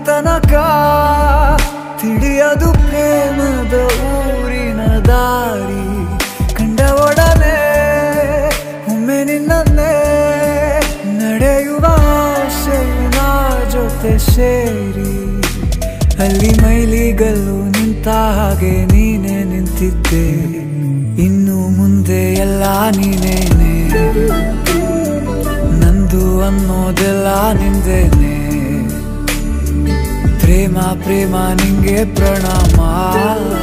ತನಕ ತಿಳಿಯದು ಪ್ರೇಮದ ಊರಿನ ದಾರಿ ಕಂಡ ಒಡನೆ ಒಮ್ಮೆ ನಿನ್ನೇ ನಡೆಯುವ ಆಸೆಯು ನಾ ಜೊತೆ ಸೇರಿ ಅಲ್ಲಿ ಮೈಲಿಗಲ್ಲು ನಿಂತ ಹಾಗೆ ನೀನೆ ನಿಂತಿದ್ದೆ ಇನ್ನು ಮುಂದೆ ಎಲ್ಲ ನೀನೇನೆ ನಂದು ಅನ್ನೋದೆಲ್ಲ ನಿಂದೇನೆ ಪ್ರೇಮ ಪ್ರೇಮ ನಿಂಗೆ ಪ್ರಣಾಮ